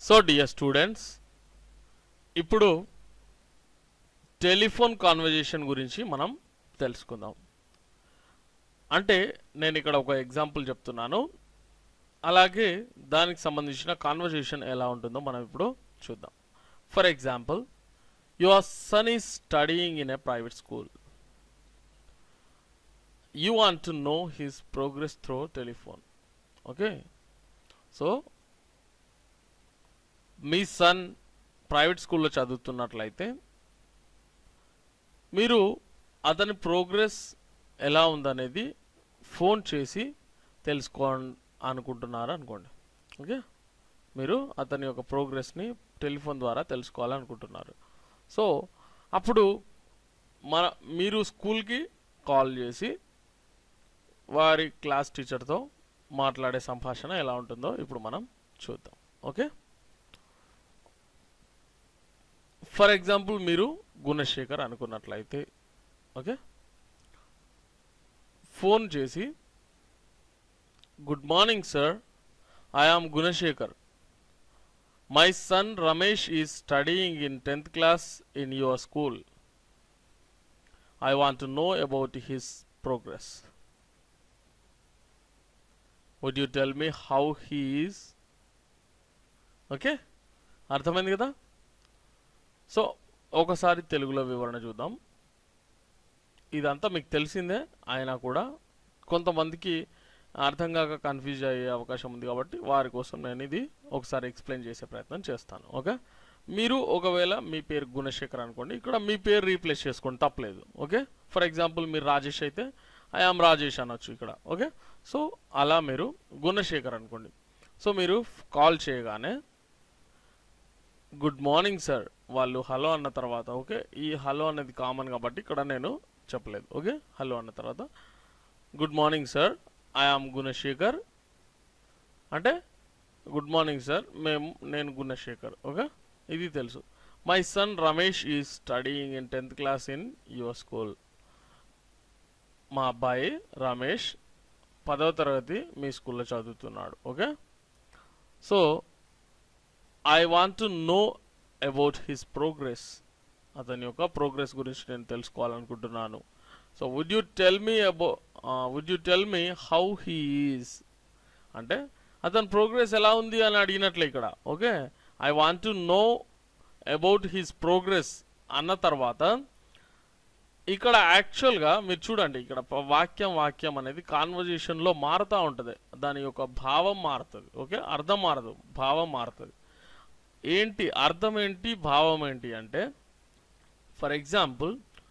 so dear students ఇప్పుడు telephone conversation గురించి మనం తెలుసుకుందాం అంటే నేను ఇక్కడ ఒక ఎగ్జాంపుల్ చెప్తున్నాను అలాగే దానికి సంబంధించిన కాన్వర్జేషన్ ఎలా ఉంటుందో మనం ఇప్పుడు చూద్దాం for example your son is studying in a private school you want to know his progress through telephone okay so మీ సన్ ప్రైవేట్ స్కూల్లో చదువుతున్నట్లయితే మీరు అతని ప్రోగ్రెస్ ఎలా ఉందనేది ఫోన్ చేసి తెలుసుకో అనుకుంటున్నారు అనుకోండి ఓకే మీరు అతని యొక్క ప్రోగ్రెస్ని టెలిఫోన్ ద్వారా తెలుసుకోవాలనుకుంటున్నారు సో అప్పుడు మన మీరు స్కూల్కి కాల్ చేసి వారి క్లాస్ టీచర్తో మాట్లాడే సంభాషణ ఎలా ఉంటుందో ఇప్పుడు మనం చూద్దాం ఓకే ఫర్ ఎగ్జాంపుల్ మీరు గుణశేఖర్ అనుకున్నట్లయితే ఓకే ఫోన్ చేసి good morning sir I am Gunasekhar my son Ramesh is studying in tenth class in your school I want to know about his progress would you tell me how he is okay అర్థమైంది కదా so ఒకసారి తెలుగులో వివరణ చూద్దాం ఇదంతా మీకు తెలిసిందే అయినా కూడా కొంతమందికి అర్థం కాక కన్ఫ్యూజ్ అయ్యే అవకాశం ఉంది కాబట్టి వారి కోసం నేను ఇది ఒకసారి ఎక్స్ప్లెయిన్ చేసే ప్రయత్నం చేస్తాను ఓకే మీరు ఒకవేళ మీ పేరు గుణశేఖర్ అనుకోండి ఇక్కడ మీ పేరు రీప్లేస్ చేసుకోండి తప్పలేదు ఓకే ఫర్ ఎగ్జాంపుల్ మీరు రాజేష్ అయితే ఐ ఆమ్ రాజేష్ అనొచ్చు ఇక్కడ ఓకే సో అలా మీరు గుణశేఖర్ అనుకోండి సో మీరు కాల్ చేయగానే గుడ్ మార్నింగ్ సార్ వాళ్ళు హలో అన్న తర్వాత ఓకే ఈ హలో అనేది కామన్ కాబట్టి ఇక్కడ నేను చెప్పలేదు ఓకే హలో అన్న తర్వాత good morning sir I am Gunasekhar అంటే గుడ్ మార్నింగ్ సార్ మేము నేను గుణశేఖర్ ఓకే ఇది తెలుసు my son Ramesh is studying in tenth class in your school మా అబ్బాయి రమేష్ పదవ తరగతి మీ స్కూల్లో చదువుతున్నాడు okay so I want to know about his progress అతని యొక్క ప్రోగ్రెస్ గురించి నేను తెలుసుకోవాలనుకుంటున్నాను so would you tell me about would you tell me how he is అంటే అతని ప్రోగ్రెస్ ఎలా ఉంది అని అడిగినట్లే ఇక్కడ okay I want to know about his progress అన్న తర్వాత ఇక్కడ యాక్చువల్గా మీరు చూడండి ఇక్కడ ప- వాక్యం వాక్యం అనేది కాన్వర్జేషన్లో మారుతూ ఉంటుంది దాని యొక్క భావం మారుతుంది ఓకే అర్థం మారదు భావం మారుతుంది ఏంటి అర్థం ఏంటి భావం ఏంటి అంటే for example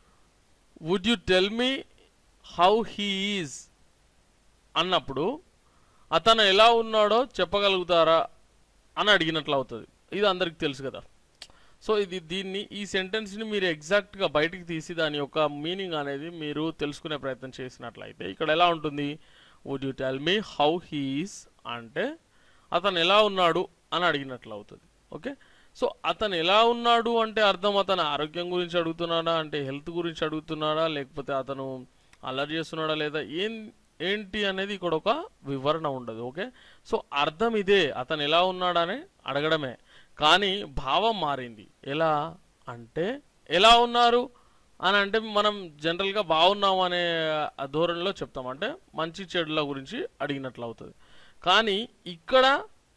would you tell me how he is అన్నప్పుడు అతను ఎలా ఉన్నాడో చెప్పగలుగుతారా అని అడిగినట్లు అవుతుంది ఇది అందరికి తెలుసు కదా సో ఇది దీన్ని ఈ సెంటెన్స్ని మీరు ఎగ్జాక్ట్గా బయటికి తీసి దాని యొక్క మీనింగ్ అనేది మీరు తెలుసుకునే ప్రయత్నం చేసినట్లయితే ఇక్కడ ఎలా ఉంటుంది would you tell me how he's అంటే అతను ఎలా ఉన్నాడు అని అడిగినట్లు అవుతుంది ఓకే సో అతను ఎలా ఉన్నాడు అంటే అర్థం అతను ఆరోగ్యం గురించి అడుగుతున్నాడా అంటే హెల్త్ గురించి అడుగుతున్నాడా లేకపోతే అతను అల్లరి చేస్తున్నాడా లేదా ఏం ఏంటి అనేది ఇక్కడ ఒక వివరణ ఉండదు ఓకే సో అర్థం ఇదే అతను ఎలా ఉన్నాడని అడగడమే కానీ భావం మారింది ఎలా అంటే ఎలా ఉన్నారు అని అంటే మనం జనరల్గా బాగున్నాం అనే ధోరణిలో చెప్తాం అంటే మంచి చెడుల గురించి అడిగినట్లు అవుతుంది కానీ ఇక్కడ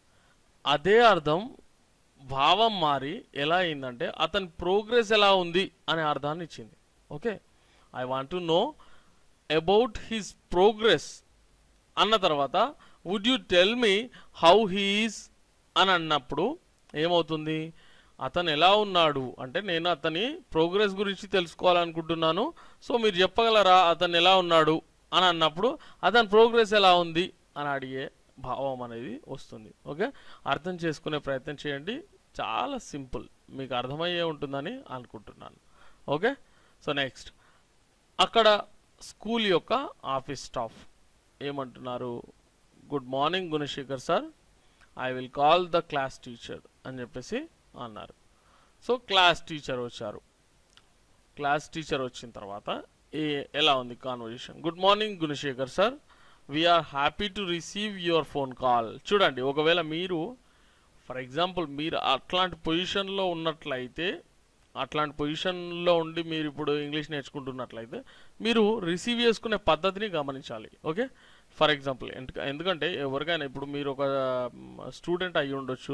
అదే అర్థం భావం మారి ఎలా అయిందంటే అతని ప్రోగ్రెస్ ఎలా ఉంది అనే అర్థాన్ని ఇచ్చింది okay I want to know about his progress అన్న తర్వాత would you tell me how he's అని అన్నప్పుడు ఏమవుతుంది అతను ఎలా ఉన్నాడు అంటే నేను అతని ప్రోగ్రెస్ గురించి తెలుసుకోవాలనుకుంటున్నాను సో మీరు చెప్పగలరా అతను ఎలా ఉన్నాడు అని అన్నప్పుడు అతని ప్రోగ్రెస్ ఎలా ఉంది అని అడిగే భావం అనేది వస్తుంది ఓకే అర్థం చేసుకునే ప్రయత్నం చేయండి చాలా సింపుల్ మీకు అర్థమయ్యే ఉంటుందని అనుకుంటున్నాను ఓకే సో నెక్స్ట్ అక్కడ స్కూల్ యొక్క ఆఫీస్ స్టాఫ్ ఏమంటున్నారు good morning Gunasekhar sir I will call the class teacher అని చెప్పేసి అన్నారు సో క్లాస్ టీచర్ వచ్చారు క్లాస్ టీచర్ వచ్చిన తర్వాత ఏ ఎలా ఉంది conversation good morning Gunasekhar sir we're happy to receive your phone call చూడండి ఒకవేళ మీరు ఫర్ ఎగ్జాంపుల్ మీరు అట్లాంటి పొజిషన్లో ఉన్నట్లయితే అట్లాంటి పొజిషన్లో ఉండి మీరు ఇప్పుడు ఇంగ్లీష్ నేర్చుకుంటున్నట్లయితే మీరు రిసీవ్ చేసుకునే పద్ధతిని గమనించాలి ఓకే ఫర్ ఎగ్జాంపుల్ ఎందుకంటే ఎవరికైనా ఇప్పుడు మీరు ఒక స్టూడెంట్ అయ్యి ఉండొచ్చు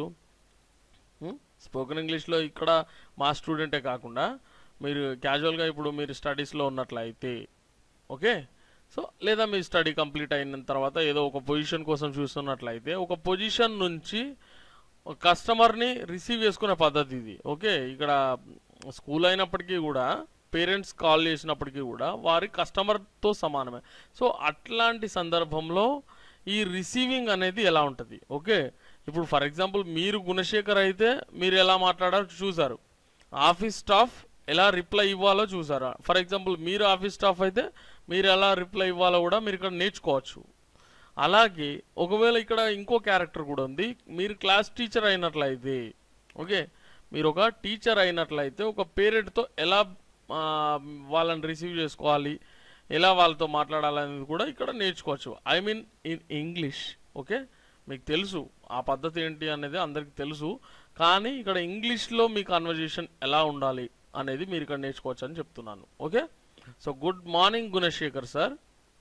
స్పోకెన్ ఇంగ్లీష్లో ఇక్కడ మా స్టూడెంటే కాకుండా మీరు క్యాజువల్గా ఇప్పుడు మీరు స్టడీస్లో ఉన్నట్లయితే ఓకే సో లేదా మీ స్టడీ కంప్లీట్ అయిన తర్వాత ఏదో ఒక పొజిషన్ కోసం చూస్తున్నట్లయితే ఒక పొజిషన్ నుంచి కస్టమర్ని రిసీవ్ చేసుకునే పద్ధతి ఇది ఓకే ఇక్కడ స్కూల్ అయినప్పటికీ కూడా పేరెంట్స్ కాల్ చేసినప్పటికీ కూడా వారి కస్టమర్తో సమానమే సో అట్లాంటి సందర్భంలో ఈ రిసీవింగ్ అనేది ఎలా ఉంటుంది ఓకే ఇప్పుడు ఫర్ ఎగ్జాంపుల్ మీరు గుణశేఖర్ అయితే మీరు ఎలా మాట్లాడారో చూసారు ఆఫీస్ స్టాఫ్ ఎలా రిప్లై ఇవ్వాలో చూసారు ఫర్ ఎగ్జాంపుల్ మీరు ఆఫీస్ స్టాఫ్ అయితే మీరు ఎలా రిప్లై ఇవ్వాలో కూడా మీరు ఇక్కడ నేర్చుకోవచ్చు అలాగే ఒకవేళ ఇక్కడ ఇంకో క్యారెక్టర్ కూడా ఉంది మీరు క్లాస్ టీచర్ అయినట్లయితే ఓకే మీరు ఒక టీచర్ అయినట్లయితే ఒక పేరెంట్తో ఎలా ఆ, వాళ్ళని రిసీవ్ చేసుకోవాలి ఎలా వాళ్ళతో మాట్లాడాలనేది కూడా ఇక్కడ నేర్చుకోవచ్చు I mean in English okay మీకు తెలుసు ఆ పద్ధతి ఏంటి అనేది అందరికీ తెలుసు కానీ ఇక్కడ ఇంగ్లీష్లో మీ కన్వర్జేషన్ ఎలా ఉండాలి అనేది మీరు ఇక్కడ నేర్చుకోవచ్చు అని చెప్తున్నాను okay so good morning Gunasekhar sir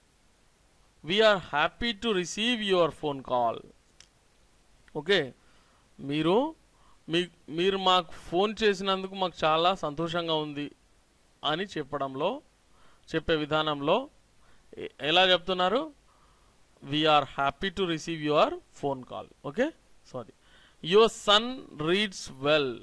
we're happy to receive your phone call okay మీరు మీ మీరు మాకు ఫోన్ చేసినందుకు మాకు చాలా సంతోషంగా ఉంది అని చెప్పడంలో చెప్పే విధానంలో ఎ- ఎలా చెప్తున్నారు we're happy to receive your phone call okay sorry your son reads well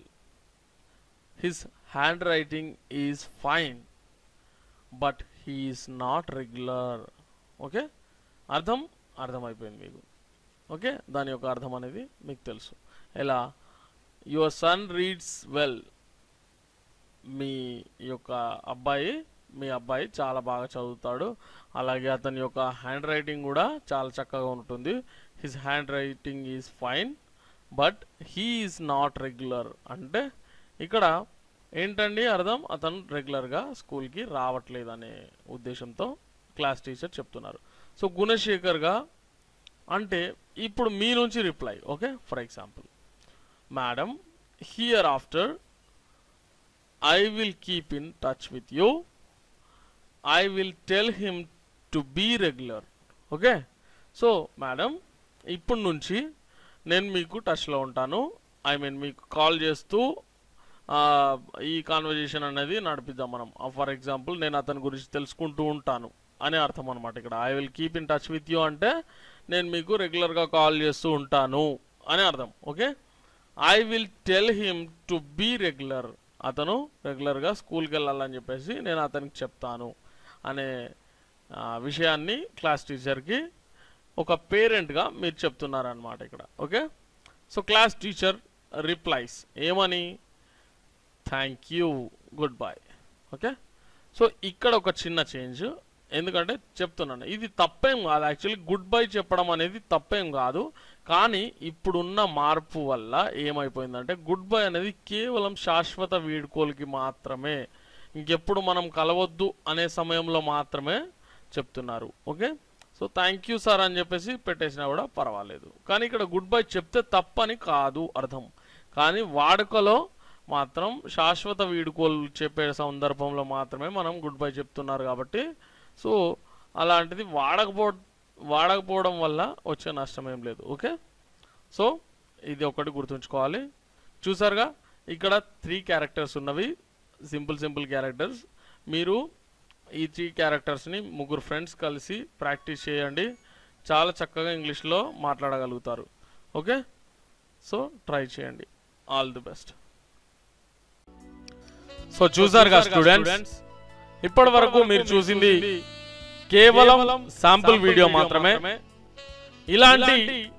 his handwriting is fine but he's not regular okay అర్థం అర్థమైపోయింది మీకు ఓకే దాని యొక్క అర్థం అనేది మీకు తెలుసు ఎలా యువర్ సన్ రీడ్స్ వెల్ మీ యొక్క అబ్బాయి మీ అబ్బాయి చాలా బాగా చదువుతాడు అలాగే అతని యొక్క హ్యాండ్ రైటింగ్ కూడా చాలా చక్కగా ఉంటుంది his handwriting is fine but he is not regular అంటే ఇక్కడ ఏంటండి అర్థం అతను రెగ్యులర్గా స్కూల్కి రావట్లేదు అనే ఉద్దేశంతో క్లాస్ టీచర్ చెప్తున్నారు సో గుణశేఖర్గా అంటే ఇప్పుడు మీ నుంచి reply okay for example madam hereafter I will keep in touch with you I will tell him to be regular okay so madam ఇప్పటి నుంచి నేను మీకు టచ్లో ఉంటాను ఐ మీన్ మీకు కాల్ చేస్తూ ఆ, ఈ కాన్వర్జేషన్ అనేది నడిపిద్దాం మనం ఫర్ ఎగ్జాంపుల్ నేను అతని గురించి తెలుసుకుంటూ ఉంటాను అనే అర్థం అనమాట ఇక్కడ I will keep in touch with you అంటే నేను మీకు రెగ్యులర్గా కాల్ చేస్తూ ఉంటాను అని అర్థం okay I will tell him to be regular అతను రెగ్యులర్గా స్కూల్కి వెళ్ళాలని చెప్పేసి నేను అతనికి చెప్తాను అనే ఆ, విషయాన్ని క్లాస్ టీచర్కి ఒక పేరెంట్గా మీరు చెప్తున్నారనమాట ఇక్కడ okay so class teacher replies ఏమని thank you good boy okay so ఇక్కడ ఒక చిన్న చేంజ్ ఎందుకంటే చెప్తున్నాను ఇది తప్పేం కాదు యాక్చువల్లీ గుడ్ బై చెప్పడం అనేది తప్పేం కాదు కానీ ఇప్పుడున్న మార్పు వల్ల ఏమైపోయిందంటే గుడ్ బై అనేది కేవలం శాశ్వత వీడ్కోలుకి మాత్రమే ఇంకెప్పుడు మనం కలవద్దు అనే సమయంలో మాత్రమే చెప్తున్నారు okay so thank you sir అని చెప్పేసి పెట్టేసినా కూడా పర్వాలేదు కానీ ఇక్కడ గుడ్ బై చెప్తే తప్పని కాదు అర్థం కానీ వాడుకలో మాత్రం శాశ్వత వీడుకోలు చెప్పే సందర్భంలో మాత్రమే మనం గుడ్ బై చెప్తున్నారు కాబట్టి సో అలాంటిది వాడకపో వాడకపోవడం వల్ల వచ్చే నష్టం ఏం లేదు ఓకే సో ఇది ఒకటి గుర్తుంచుకోవాలి చూసారుగా ఇక్కడ త్రీ క్యారెక్టర్స్ ఉన్నవి సింపుల్ సింపుల్ క్యారెక్టర్స్ మీరు ఈ త్రీ క్యారెక్టర్స్ని ముగ్గురు ఫ్రెండ్స్ కలిసి ప్రాక్టీస్ చేయండి చాలా చక్కగా ఇంగ్లీష్లో మాట్లాడగలుగుతారు ఓకే సో ట్రై చేయండి ఆల్ ది బెస్ట్ సో చూసారుగా స్టూడెంట్స్ ఇప్పటి వరకు మీరు చూసింది కేవలం శాంపుల్ వీడియో మాత్రమే ఇలాంటి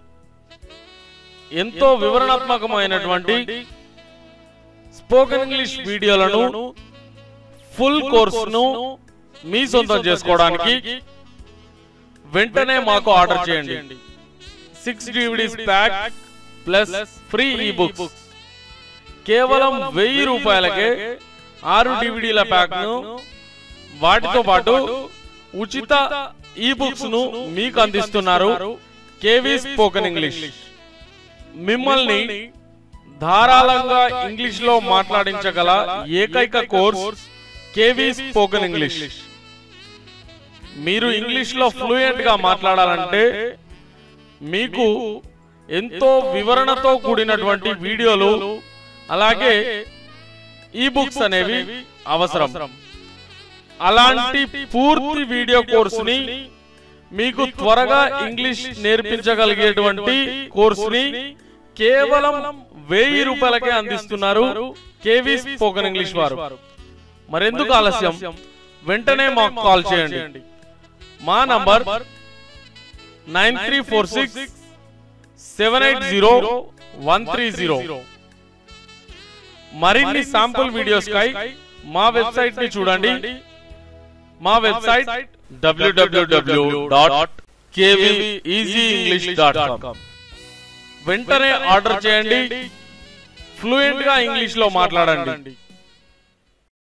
ఎంతో వివరణాత్మకమైనటువంటి స్పోకెన్ ఇంగ్లీష్ వీడియోలను ఫుల్ కోర్సును మీ సొంతం చేసుకోవడానికి వెంటనే మాకు ఆర్డర్ చేయండి six DVDs pack plus free e books కేవలం వెయ్యి రూపాయలకే ఆరు డివిడీల ప్యాక్ ను వాటితో పాటు ఉచిత ఈ బుక్స్ ను మీకు అందిస్తున్నారు కేవీ స్పోకెన్ ఇంగ్లీష్ మిమ్మల్ని ధారాళంగా ఇంగ్లీష్ లో మాట్లాడించగల ఏకైక కోర్స్ కేవీ స్పోకెన్ ఇంగ్లీష్ మీరు ఇంగ్లీష్ లో ఫ్లూయెంట్ గా మాట్లాడాలంటే మీకు ఎంతో వివరణతో కూడినటువంటి వీడియోలు అలాగే ఈ బుక్స్ అనేవి అవసరం అలాంటి పూర్తి వీడియో కోర్సుని మీకు త్వరగా ఇంగ్లీష్ నేర్పించగలిగేటువంటి కోర్సుని కేవలం వెయ్యి రూపాయలకే అందిస్తున్నారు కేవీ స్పోకెన్ ఇంగ్లీష్ వారు మరెందుకు ఆలస్యం వెంటనే మాకు కాల్ చేయండి మా number nine three four six seven eight zero one three zero మరిన్ని శాంపుల్ వీడియోస్ కై మా వెబ్సైట్ ని చూడండి మా website W W W dot dot com వెంటనే ఆర్డర్ చేయండి ఫ్లూయెంట్ గా ఇంగ్లీష్ లో మాట్లాడండి